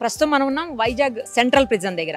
ప్రస్తుతం మనం ఉన్నాం వైజాగ్ సెంట్రల్ ప్రిజన్ దగ్గర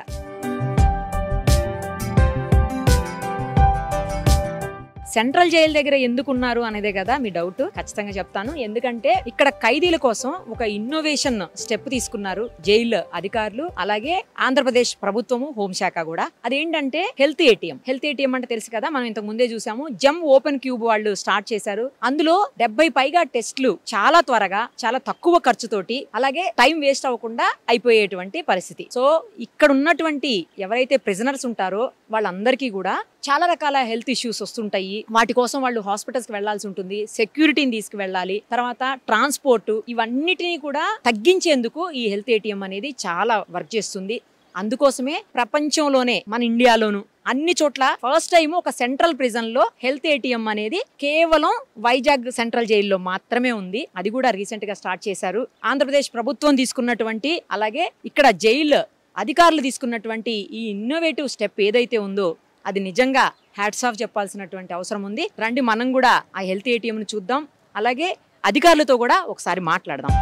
సెంట్రల్ జైలు దగ్గర ఎందుకు ఉన్నారు అనేదే కదా మీ డౌట్ ఖచ్చితంగా చెప్తాను ఎందుకంటే ఇక్కడ ఖైదీల కోసం ఒక ఇన్నోవేషన్ స్టెప్ తీసుకున్నారు జైలు అధికారులు అలాగే ఆంధ్రప్రదేశ్ ప్రభుత్వము హోంశాఖ కూడా అదేంటంటే హెల్త్ ఏటీఎం హెల్త్ ఏటీఎం అంటే తెలుసు కదా మనం ఇంతకు ముందే చూసాము జమ్ ఓపెన్ క్యూబ్ వాళ్ళు స్టార్ట్ చేశారు అందులో డెబ్బై పైగా టెస్ట్లు చాలా త్వరగా చాలా తక్కువ ఖర్చుతోటి అలాగే టైం వేస్ట్ అవ్వకుండా అయిపోయేటువంటి పరిస్థితి సో ఇక్కడ ఉన్నటువంటి ఎవరైతే ప్రిజనర్స్ ఉంటారో వాళ్ళందరికీ కూడా చాలా రకాల హెల్త్ ఇష్యూస్ వస్తుంటాయి వాటి కోసం వాళ్ళు హాస్పిటల్స్ కి వెళ్లాల్సి ఉంటుంది సెక్యూరిటీని తీసుకువెళ్ళాలి తర్వాత ట్రాన్స్పోర్ట్ ఇవన్నిటినీ కూడా తగ్గించేందుకు ఈ హెల్త్ ఏటీఎం అనేది చాలా వర్క్ చేస్తుంది అందుకోసమే ప్రపంచంలోనే మన ఇండియాలోను అన్ని చోట్ల ఫస్ట్ టైం ఒక సెంట్రల్ ప్రిజన్ లో హెల్త్ ఏటీఎం అనేది కేవలం వైజాగ్ సెంట్రల్ జైల్లో మాత్రమే ఉంది అది కూడా రీసెంట్ గా స్టార్ట్ చేశారు ఆంధ్రప్రదేశ్ ప్రభుత్వం తీసుకున్నటువంటి అలాగే ఇక్కడ జైలు అధికారులు తీసుకున్నటువంటి ఈ ఇన్నోవేటివ్ స్టెప్ ఏదైతే ఉందో అది నిజంగా హ్యాట్స్ ఆఫ్ చెప్పాల్సినటువంటి అవసరం ఉంది రండి మనం కూడా ఆ హెల్త్ ఏటీఎంను చూద్దాం అలాగే అధికారులతో కూడా ఒకసారి మాట్లాడదాం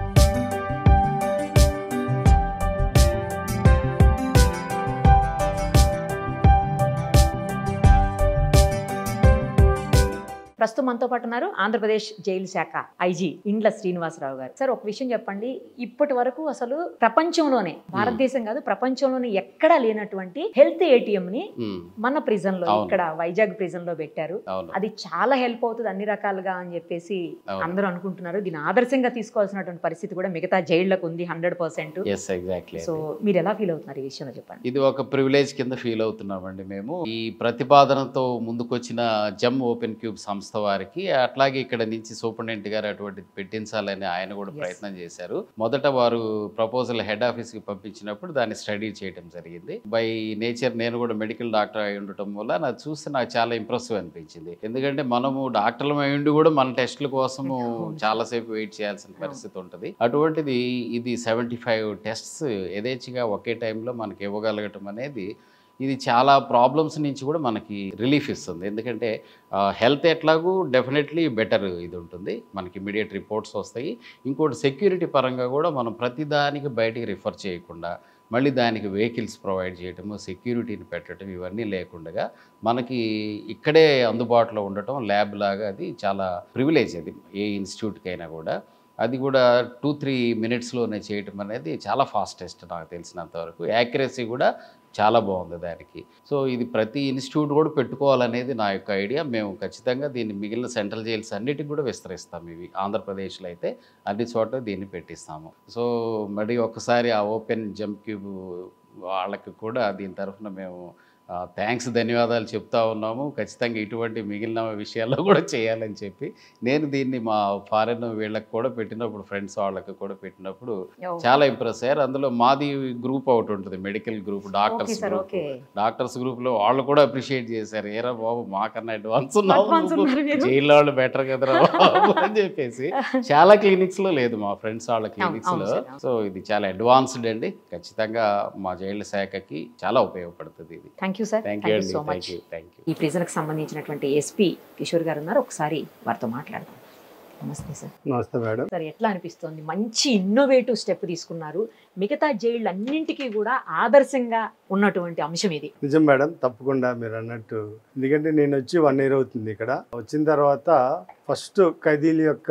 ప్రస్తుతం మనతో పాటు ఉన్నారు ఆంధ్రప్రదేశ్ జైలు శాఖ ఐజీ ఇండ్ల శ్రీనివాసరావు గారు సార్ ఒక విషయం చెప్పండి ఇప్పటి వరకు అసలు ప్రపంచంలోనే భారతదేశం కాదు ప్రపంచంలోనే ఎక్కడా లేనటువంటి హెల్త్ ఏటీఎం ని ఉమ్, మన ప్రిజన్ లో అవును. ఇక్కడ వైజాగ్ ప్రిజన్ లో పెట్టారు అవును అది చాలా హెల్ప్ అవుతుంది అన్ని రకాలుగా అని చెప్పేసి అవును. అందరూ అనుకుంటున్నారు దీని ఆదర్శంగా తీసుకోవాల్సినటువంటి పరిస్థితి కూడా మిగతా జైళ్లకు ఉంది hundred percent yes exactly so మీరు ఎలా ఫీల్ అవుతున్నారు ఈ విషయంలో చెప్పండి ఇది ఒక ప్రివిలేజ్ కింద ఫీల్ అవుతున్నామండి మేము ఈ ప్రతిపాదనతో ముందుకొచ్చిన జమ్ ఓపెన్ క్యూబ్ సంస్థ వారికి అట్లాగే ఇక్కడ నుంచి సూపరింటెండెంట్ గారు అటువంటి పెట్టించాలని ఆయన కూడా Yes. ప్రయత్నం చేశారు మొదట వారు ప్రపోజల్ హెడ్ ఆఫీస్కి పంపించినప్పుడు దాన్ని స్టడీ చేయడం జరిగింది బై నేచర్ నేను కూడా మెడికల్ డాక్టర్ అయి ఉండటం వల్ల నాకు చూస్తే నాకు చాలా ఇంప్రెసివ్ అనిపించింది ఎందుకంటే మనము డాక్టర్లు అయి ఉండి కూడా మన టెస్టుల కోసము అవును. చాలాసేపు వెయిట్ చేయాల్సిన పరిస్థితి ఉంటుంది అటువంటిది ఇది సెవెంటీ ఫైవ్ టెస్ట్స్ యథేచ్ఛగా ఒకే టైంలో మనకి ఇవ్వగలగటం అనేది ఇది చాలా ప్రాబ్లమ్స్ నుంచి కూడా మనకి రిలీఫ్ ఇస్తుంది ఎందుకంటే హెల్త్ ఎట్లాగూ డెఫినెట్లీ బెటర్ ఇది ఉంటుంది మనకి ఇమీడియట్ రిపోర్ట్స్ వస్తాయి ఇంకోటి సెక్యూరిటీ పరంగా కూడా మనం ప్రతిదానికి బయటికి రిఫర్ చేయకుండా మళ్ళీ దానికి వెహికల్స్ ప్రొవైడ్ చేయటము సెక్యూరిటీని పెట్టడం ఇవన్నీ లేకుండా మనకి ఇక్కడే అందుబాటులో ఉండటం ల్యాబ్ లాగా అది చాలా ప్రివిలేజ్ అది ఏ ఇన్స్టిట్యూట్కైనా కూడా అది కూడా టూ త్రీ మినిట్స్లోనే చేయటం అనేది చాలా ఫాస్టెస్ట్ నాకు తెలిసినంత వరకు యాక్యురసీ కూడా చాలా బాగుంది దానికి సో ఇది ప్రతి ఇన్స్టిట్యూట్ కూడా పెట్టుకోవాలనేది నా యొక్క ఐడియా మేము ఖచ్చితంగా దీన్ని మిగిలిన సెంట్రల్ జైల్స్ అన్నిటికి కూడా విస్తరిస్తాం ఇవి ఆంధ్రప్రదేశ్లో అయితే అన్ని చోట్ల దీన్ని పెట్టిస్తాము సో మరి ఒకసారి ఆ ఓపెన్ జంప్ క్యూబ్ వాళ్ళకి కూడా దీని తరఫున మేము థ్యాంక్స్ ధన్యవాదాలు చెప్తా ఉన్నాము ఖచ్చితంగా ఇటువంటి మిగిలిన విషయాల్లో కూడా చేయాలని చెప్పి నేను దీన్ని మా ఫారెన్ వీళ్ళకి కూడా పెట్టినప్పుడు ఫ్రెండ్స్ వాళ్ళకి కూడా పెట్టినప్పుడు చాలా ఇంప్రెస్ అయ్యారు అందులో మాది గ్రూప్ ఒకటి ఉంటుంది medical group okay doctors sir group okay doctors group లో వాళ్ళు కూడా అప్రిషియేట్ చేశారు ఏరా బాబు మాకన్నా అడ్వాన్స్ ఉన్నావు Advance నువ్వు. ఉన్నారు మీరు. జైల్లో వాళ్ళు బెటర్ కదరా బాబు అని చెప్పేసి చాలా క్లినిక్స్ లో లేదు మా ఫ్రెండ్స్ వాళ్ళ క్లినిక్స్ అవును లో సార్, అవును. సో ఇది చాలా అడ్వాన్స్డ్ అండి ఖచ్చితంగా మా జైళ్ళ శాఖకి చాలా ఉపయోగపడుతుంది ఇది thank you sir thank thank you you అండి so thank much you thank you ఈ ప్రిజన్కి సంబంధించినటువంటి ఎస్పీ కిషోర్ గారు ఉన్నారు ఒకసారి వారితో మాట్లాడదాం నమస్తే సార్ నమస్తే మేడం సార్ ఎట్లా అనిపిస్తోంది మంచి ఇన్నోవేటివ్ స్టెప్ తీసుకున్నారు మిగతా జైళ్ళన్నింటికీ కూడా ఆదర్శంగా ఉన్నటువంటి అంశం ఇది నిజం మేడం తప్పకుండా మీరు అన్నట్టు ఎందుకంటే నేను వచ్చి వన్ ఇయర్ అవుతుంది ఇక్కడ వచ్చిన తర్వాత ఫస్ట్ ఖైదీల యొక్క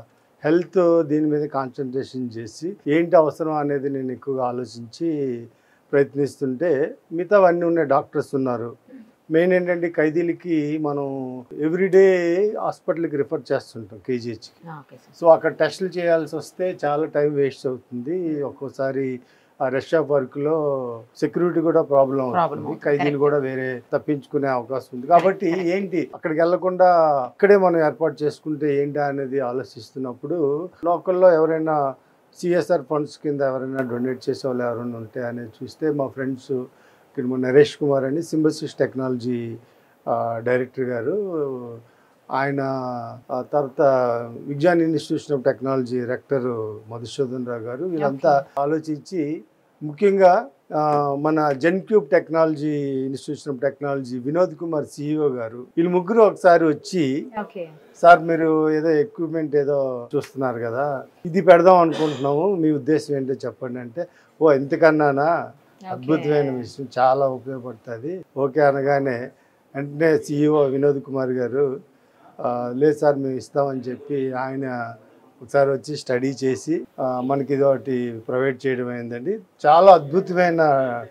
హెల్త్ దీని మీద కాన్సన్ట్రేషన్ చేసి ఏంటి అవసరం అనేది నేను ఎక్కువగా ఆలోచించి ప్రయత్నిస్తుంటే మిగతావన్నీ ఉన్న డాక్టర్స్ ఉన్నారు మెయిన్ ఏంటంటే ఖైదీలకి మనం ఎవ్రీడే హాస్పిటల్కి రిఫర్ చేస్తుంటాం కేజీహెచ్కి ఓకే సార్ సో అక్కడ టెస్టులు చేయాల్సి వస్తే చాలా టైం వేస్ట్ అవుతుంది ఒక్కోసారి ఆ రష్ ఆఫ్ వర్క్లో సెక్యూరిటీ కూడా ప్రాబ్లం Problem అవుతుంది అవుతుంది. ఖైదీలు Correct. కూడా వేరే తప్పించుకునే అవకాశం ఉంది కాబట్టి ఏంటి అక్కడికి వెళ్లకుండా ఇక్కడే మనం ఏర్పాటు చేసుకుంటే ఏంటి అనేది ఆలోచిస్తున్నప్పుడు లోకల్లో ఎవరైనా సిఎస్ఆర్ ఫండ్స్ కింద ఎవరైనా డొనేట్ చేసే వాళ్ళు ఎవరైనా ఉంటే అనేది చూస్తే మా ఫ్రెండ్స్ ఇక్కడ మా నరేష్ కుమార్ అని సింబసిస్ టెక్నాలజీ డైరెక్టర్ గారు ఆయన ఆ తర్వాత Vignan institution of technology rector Madhusudan Rao గారు వీళ్ళంతా ఆలోచించి ముఖ్యంగా ఆ, మన Gencube technology institution of technology Vinod Kumar CEO గారు వీళ్ళు ముగ్గురు ఒకసారి వచ్చి ఓకే సార్ మీరు ఏదో ఎక్విప్మెంట్ ఏదో చూస్తున్నారు కదా ఇది పెడదాం అనుకుంటున్నాము మీ ఉద్దేశం ఏంటో చెప్పండి అంటే ఓ ఎంతకన్నానా అద్భుతమైన విషయం చాలా ఉపయోగపడుతుంది ఓకే అనగానే వెంటనే సిఇఓ వినోద్ కుమార్ గారు ఆ, లేదు సార్ మేము ఇస్తామని చెప్పి ఆయన ఒకసారి వచ్చి స్టడీ చేసి ఆ, మనకి ఇది ఒకటి ప్రొవైడ్ చేయడం అయిందండి చాలా అద్భుతమైన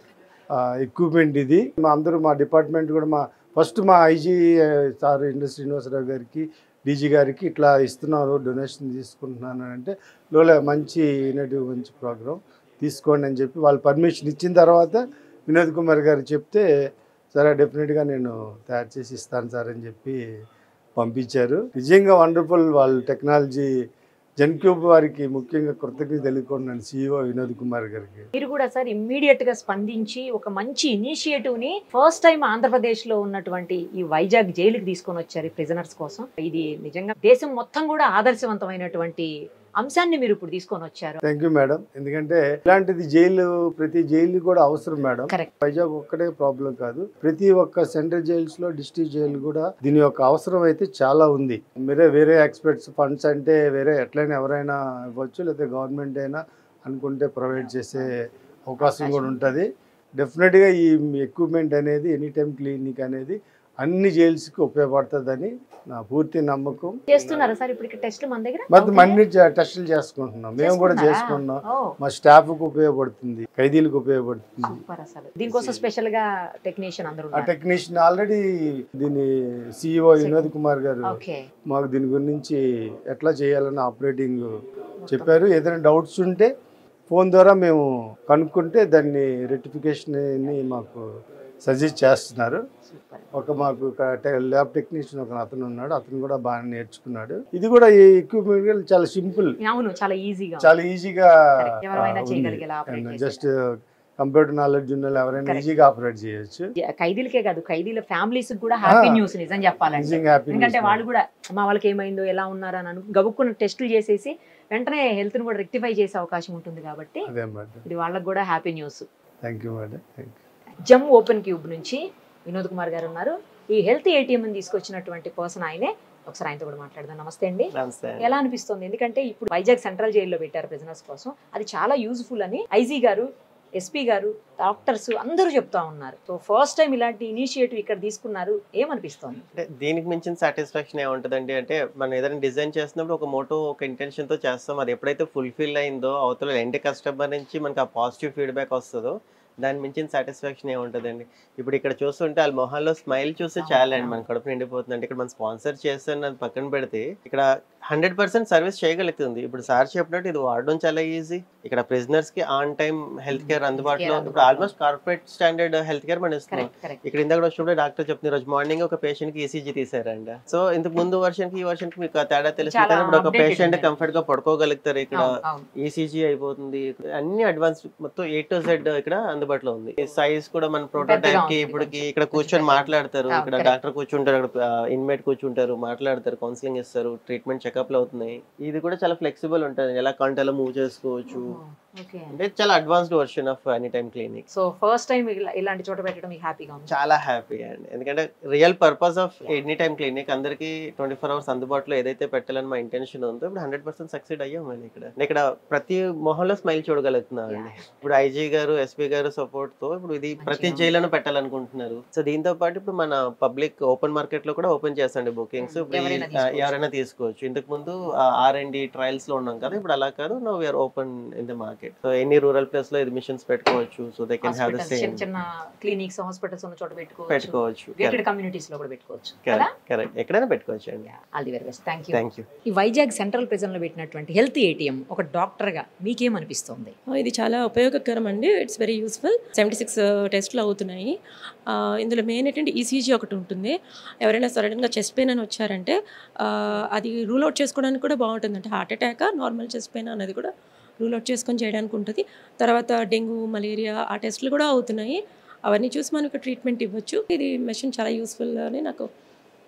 ఎక్విప్మెంట్ ఇది మా అందరూ మా డిపార్ట్మెంట్ కూడా మా ఫస్ట్ మా ఐజీ సార్ ఇండస్ శ్రీనివాసరావు గారికి డీజీ గారికి ఇట్లా ఇస్తున్నారు డొనేషన్ తీసుకుంటున్నాను అని అంటే లోలే మంచి ఇనటివ్ మంచి ప్రోగ్రామ్ తీసుకోండి అని చెప్పి వాళ్ళు పర్మిషన్ ఇచ్చిన తర్వాత వినోద్ కుమార్ గారు చెప్తే సరే డెఫినెట్గా నేను తయారు చేసి ఇస్తాను సార్ అని చెప్పి పంపించారు నిజంగా వండర్ఫుల్ వాళ్ళు టెక్నాలజీ జెన్క్యూబ్ వారికి ముఖ్యంగా కృతజ్ఞత తెలుపుకున్నాను సిఇఓ వినోద్ కుమార్ గారికి మీరు కూడా సార్ ఇమ్మీడియట్ గా స్పందించి ఒక మంచి ఇనిషియేటివ్ ని ఫస్ట్ టైం ఆంధ్రప్రదేశ్ లో ఉన్నటువంటి ఈ వైజాగ్ జైలుకి తీసుకొని వచ్చారు ప్రిజనర్స్ కోసం ఇది నిజంగా దేశం మొత్తం కూడా ఆదర్శవంతమైనటువంటి అంశాన్ని మీరు ఇప్పుడు తీసుకొని వచ్చారు థ్యాంక్ యూ మేడం ఎందుకంటే ఇలాంటిది జైలు ప్రతి జైలు కూడా అవసరం మేడం Correct. వైజాగ్ ఒక్కటే ప్రాబ్లం కాదు ప్రతి ఒక్క సెంట్రల్ జైల్స్ లో డిస్ట్రిక్ట్ జైలు కూడా దీని యొక్క అవసరం అయితే చాలా ఉంది వేరే వేరే ఎక్స్పర్ట్స్ ఫండ్స్ అంటే వేరే ఎట్లయినా ఎవరైనా ఇవ్వచ్చు లేకపోతే గవర్నమెంట్ అయినా అనుకుంటే ప్రొవైడ్ చేసే అవకాశం కూడా ఉంటుంది డెఫినెట్గా ఈ ఎక్విప్మెంట్ అనేది ఎనీ టైం క్లినిక్ అనేది అన్ని జైల్స్కి ఉపయోగపడుతుందని నా పూర్తి నమ్మకం చేస్తున్నారా సార్ ఇప్పుడు టెస్ట్ మన దగ్గర మొత్తం Okay. అన్ని టెస్టులు చేసుకుంటున్నాం మేము కూడా చేసుకున్నాం ఓ మా స్టాఫ్కు ఉపయోగపడుతుంది ఖైదీలకు ఉపయోగపడుతుంది సూపర్ అసలు దీనికోసం స్పెషల్ గా టెక్నీషియన్ అందరూ ఆ టెక్నీషియన్ ఆల్రెడీ దీని సిఇఓ వినోద్ కుమార్ గారు ఓకే మాకు దీని గురించి ఎట్లా చేయాలని ఆపరేటింగ్ చెప్పారు ఏదైనా డౌట్స్ ఉంటే ఫోన్ ద్వారా మేము కనుక్కుంటే దాన్ని రెక్టిఫికేషన్ మాకు సజెస్ట్ చేస్తున్నారు సూపర్ ఒక మాకు ల్యాబ్ టెక్నీషియన్ ఒక అతను ఉన్నాడు అతను కూడా బాగా నేర్చుకున్నాడు ఇది కూడా ఈ ఎక్విప్మెంట్ చాలా సింపుల్ అవును చాలా ఈజీగా చాలా ఈజీగా Correct. ఎవరైనా చేయగలిగేలా operate చేసేది. జస్ట్ కంప్యూటర్ నాలెడ్జ్ ఉన్న వాళ్ళు ఎవరైనా Correct. ఈజీగా ఆపరేట్ చేయొచ్చు ఖైదీలకే కాదు ఖైదీల ఫ్యామిలీస్ కూడా హ్యాపీ ఆ. న్యూస్ నిజం చెప్పాలంటే నిజంగా హ్యాపీ ఎందుకంటే వాళ్ళు కూడా మా వాళ్ళకి ఏమైందో ఎలా ఉన్నారో అని అను గబుక్కున్న టెస్టులు చేసేసి వెంటనే హెల్త్ ని కూడా రెక్టిఫై చేసే అవకాశం ఉంటుంది కాబట్టి అదే మేడం ఇది వాళ్ళకి కూడా happy news thank you madam thank you జమ్ ఓపెన్ క్యూబ్ నుంచి వినోద్ కుమార్ గారు ఉన్నారు ఈ హెల్త్ ఏటీఎం తీసుకొచ్చినటువంటి పర్సన్ ఆయనే ఒకసారి ఆయనతో కూడా మాట్లాడదాం నమస్తే అండి నమస్తే అండి. ఎలా అనిపిస్తుంది ఎందుకంటే ఇప్పుడు వైజాగ్ సెంట్రల్ జైల్లో పెట్టారు ప్రిజనర్స్ కోసం అది చాలా యూజ్ఫుల్ అని ఐజీ గారు ఎస్పీ గారు డాక్టర్స్ అందరూ చెప్తా ఉన్నారు సో ఫస్ట్ టైం ఇలాంటి ఇనిషియేటివ్ ఇక్కడ తీసుకున్నారు ఏమనిపిస్తుంది అంటే దీనికి మించిన సాటిస్ఫాక్షన్ ఏముంటుందండి అంటే మనం ఏదైనా డిజైన్ చేసినప్పుడు ఒక మోటో ఒక ఇంటెన్షన్తో చేస్తాం అది ఎప్పుడైతే ఫుల్ఫిల్ అయిందో అవతల ఎండ్ కస్టమర్ నుంచి మనకి ఆ పాజిటివ్ ఫీడ్బ్యాక్ వస్తుందో దాని మించిన సాటిస్ఫాక్షన్ ఏముంటుందండి ఇప్పుడు ఇక్కడ చూస్తుంటే వాళ్ళ మొహాల్లో స్మైల్ చూస్తే చాలా అండి మన కడుపు నిండిపోతుంది అంటే ఇక్కడ మనం స్పాన్సర్ చేస్తాను అది పక్కన పెడితే ఇక్కడ హండ్రెడ్ పర్సెంట్ సర్వీస్ చేయగలుగుతుంది ఇప్పుడు సార్ చెప్పినట్టు ఇది వాడడం చాలా ఈజీ ఇక్కడ ప్రిజనర్స్ కి ఆన్ టైం హెల్త్ కేర్ అందుబాటులో ఇప్పుడు అందుబాటులో. Almost corporate standard health care మనం ఇస్తున్నాం కరెక్ట్ కరెక్ట్ ఇక్కడ ఇందాక వచ్చినప్పుడు డాక్టర్ చెప్తున్నారు రోజు మార్నింగ్ ఒక పేషెంట్ కి ఈసీజీ తీసారంట సో ఇంతకు ముందు వర్షన్ కి ఈ వర్షన్ కి మీకు ఆ తేడా తెలుసు చాలా కానీ ఇప్పుడు ఒక updated పేషెంట్ ఉంది. కంఫర్ట్ గా పడుకోగలుగుతారు ఇక్కడ అవును, అవును. ఈసీజీ అయిపోతుంది అన్ని అడ్వాన్స్ మొత్తం ఏ టు జెడ్ ఇక్కడ అందుబాటులో ఉంది సైజ్ కూడా మన ప్రోటోటైప్ పెద్దగా కి ఉంది ఇప్పటికి కొంచెం. ఇక్కడ కూర్చొని కొంచెం మాట్లాడతారు అవును, ఇక్కడ correct. డాక్టర్ కూర్చుంటారు అక్కడ ఇన్మేట్ కూర్చుంటారు మాట్లాడతారు కౌన్సిలింగ్ ఇస్తారు ట్రీట్మెంట్ చెకప్లు అవుతున్నాయి ఇది కూడా చాలా ఫ్లెక్సిబుల్ ఉంటుంది ఎలా కంటే అలా మూవ్ చేసుకోవచ్చు ఓకే అంటే చాలా advanced version of any time clinic so first time ఇలాంటి చోట పెట్టడం మీకు హ్యాపీగా ఉంది చాలా హ్యాపీ అండి ఎందుకంటే real purpose of any time clinic అందరికి ట్వంటీ ఫోర్ అవర్స్ అందుబాటులో ఏదైతే పెట్టాలని మా ఇంటెన్షన్ ఉందో ఇప్పుడు హండ్రెడ్ పర్సెంట్ సక్సెడ్ అయ్యాం అండి ఇక్కడ నేను ఇక్కడ ప్రతి మొహంలో స్మైల్ చూడగలుగుతున్నాం అండి ఇప్పుడు ఐజీ గారు ఎస్పీ గారు సపోర్ట్ తో ఇప్పుడు ఇది ప్రతి మంచిగా జైలను పెట్టాలనుకుంటున్నారు సో దీంతో పాటు ఇప్పుడు మన పబ్లిక్ ఓపెన్ మార్కెట్ లో కూడా ఓపెన్ చేస్తాండి బుకింగ్స్ Hmm. ఇప్పుడు ఈ- ఎవరైనా ఆ, తీసుకోవచ్చు. ఎవరైనా తీసుకోవచ్చు ఇంతకు ముందు ఆర్ అండ్ డి ట్రయల్స్ లో ఉన్నాం కదా ఇప్పుడు అలా కాదు no we're open in the market so ఎన్ని రూరల్ ప్లేస్ లో ఎడ్మిషన్స్ పెట్టుకోవచ్చు so they can have the hospitals చిన్న సేమ్ చిన్న క్లినిక్స్ హాస్పిటల్స్ ఉన్న చోట పెట్టుకోవచ్చు పెట్టుకోవచ్చు గేటెడ్ కమ్యూనిటీస్ లో కూడా పెట్టుకోవచ్చు కదా కరెక్ట్ కరెక్ట్ ఎక్కడైనా పెట్టుకోవచ్చు అండి all the very best thank you thank you ఈ వైజాగ్ సెంట్రల్ ప్రిజన్ లో పెట్టినటువంటి హెల్త్ ఏటీఎం ఒక డాక్టర్ గా మీకేమనిపిస్తుంది ఇది చాలా ఉపయోగకరం అండి it's very useful seventy six టెస్ట్లు అవుతున్నాయి ఆ, ఇందులో మెయిన్ ఏంటంటే ఈసీజీ ఒకటి ఉంటుంది ఎవరైనా సడన్గా చెస్ట్ పెయిన్ అని వచ్చారంటే ఆ, అది రూల్ అవుట్ చేసుకోవడానికి కూడా బాగుంటుంది అంటే heart attack normal chest pain అనేది కూడా రూల్ అవుట్ చేసుకొని చేయడానికి ఉంటుంది తర్వాత డెంగ్యూ మలేరియా ఆ టెస్ట్లు కూడా అవుతున్నాయి అవన్నీ చూసి మనకు ట్రీట్మెంట్ ఇవ్వచ్చు ఇది మెషిన్ చాలా యూస్ఫుల్ అని నాకు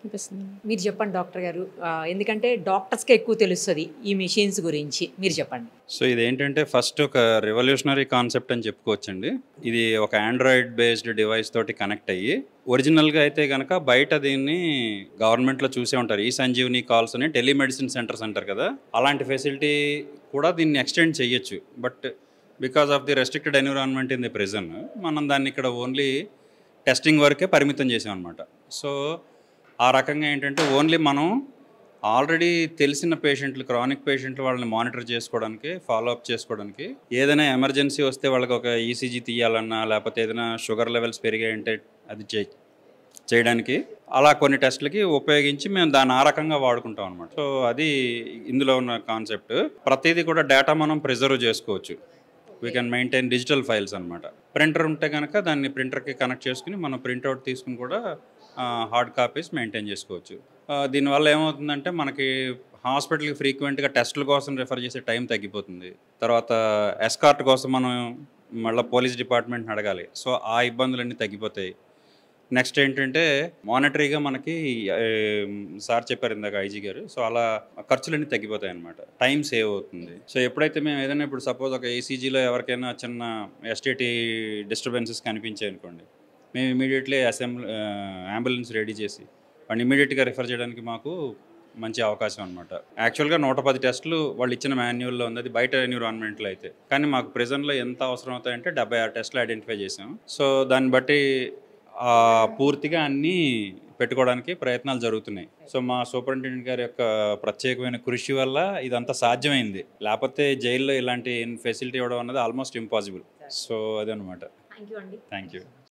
అనిపిస్తుంది మీరు చెప్పండి డాక్టర్ గారు ఆ, ఎందుకంటే డాక్టర్స్కి ఎక్కువ తెలుస్తుంది ఈ మెషిన్స్ గురించి మీరు చెప్పండి సో ఇదేంటంటే ఫస్ట్ ఒక రెవల్యూషనరీ కాన్సెప్ట్ అని చెప్పుకోవచ్చండి ఇది ఒక ఆండ్రాయిడ్ బేస్డ్ డివైస్ తోటి కనెక్ట్ అయ్యి ఒరిజినల్గా అయితే కనుక బయట దీన్ని గవర్నమెంట్లో చూసే ఉంటారు ఈ సంజీవని కాల్స్ అని టెలిమెడిసిన్ సెంటర్స్ అంటారు కదా అలాంటి ఫెసిలిటీ కూడా దీన్ని ఎక్స్టెండ్ చేయొచ్చు but because of the restricted environment in the present మనం దాన్ని ఇక్కడ ఓన్లీ టెస్టింగ్ వరకే పరిమితం చేసాం అనమాట సో ఆ రకంగా ఏంటంటే ఓన్లీ మనం ఆల్రెడీ తెలిసిన పేషెంట్లు క్రానిక్ పేషెంట్లు వాళ్ళని మానిటర్ చేసుకోవడానికి ఫాలో అప్ చేసుకోవడానికి ఏదైనా ఎమర్జెన్సీ వస్తే వాళ్ళకి ఒక ఈసీజీ తీయాలన్నా లేకపోతే ఏదైనా షుగర్ లెవెల్స్ పెరిగాయంటే అది చే చేయడానికి అలా కొన్ని టెస్ట్లకి ఉపయోగించి మేము దాన్ని ఆ రకంగా వాడుకుంటాం అనమాట సో అది ఇందులో ఉన్న కాన్సెప్ట్ ప్రతిదీ కూడా డేటా మనం ప్రిజర్వ్ చేసుకోవచ్చు we can maintain digital files అనమాట ప్రింటర్ ఉంటే కనుక దాన్ని ప్రింటర్కి కనెక్ట్ చేసుకుని మనం ప్రింట్అవుట్ తీసుకుని కూడా హార్డ్ కాపీస్ మెయింటైన్ చేసుకోవచ్చు ఆ, దీనివల్ల ఏమవుతుందంటే మనకి హాస్పిటల్కి ఫ్రీక్వెంట్గా టెస్టుల కోసం రిఫర్ చేసే టైం తగ్గిపోతుంది తర్వాత ఎస్కార్ట్ కోసం మనం మళ్ళీ పోలీస్ డిపార్ట్మెంట్ని అడగాలి సో ఆ ఇబ్బందులన్నీ తగ్గిపోతాయి నెక్స్ట్ ఏంటంటే మానిటరీగా మనకి ఏ, సార్ చెప్పారు ఇందాక ఐజీ గారు సో అలా ఖర్చులన్నీ తగ్గిపోతాయి అనమాట టైం సేవ్ అవుతుంది సో ఎప్పుడైతే మేము ఏదైనా ఇప్పుడు సపోజ్ ఒక ఏసీజీలో ఎవరికైనా చిన్న ఎస్టీటీ డిస్టర్బెన్సెస్ కనిపించాయి అనుకోండి మేము ఇమీడియట్లీ అసెంబ్లీ అంబులెన్స్ రెడీ చేసి వాడిని ఇమీడియట్గా రిఫర్ చేయడానికి మాకు మంచి అవకాశం అనమాట యాక్చువల్గా నూట పది టెస్టులు వాళ్ళు ఇచ్చిన మాన్యువల్లో ఉంది అది బయట ఎన్విరాన్మెంట్లో అయితే కానీ మాకు ప్రెజెంట్లో ఎంత అవసరం అవుతాయంటే డెబ్బై ఆరు టెస్టులు ఐడెంటిఫై చేసాం సో దాన్ని బట్టి ఆ, పూర్తిగా అన్నీ పెట్టుకోవడానికి ప్రయత్నాలు జరుగుతున్నాయి సో మా సూపరింటెండెంట్ గారి యొక్క ప్రత్యేకమైన కృషి వల్ల ఇదంతా సాధ్యమైంది లేకపోతే జైల్లో ఇలాంటి ఫెసిలిటీ ఇవ్వడం అన్నది ఆల్మోస్ట్ ఇంపాసిబుల్ సో అదనమాట థ్యాంక్ యూ అండి థ్యాంక్ యూ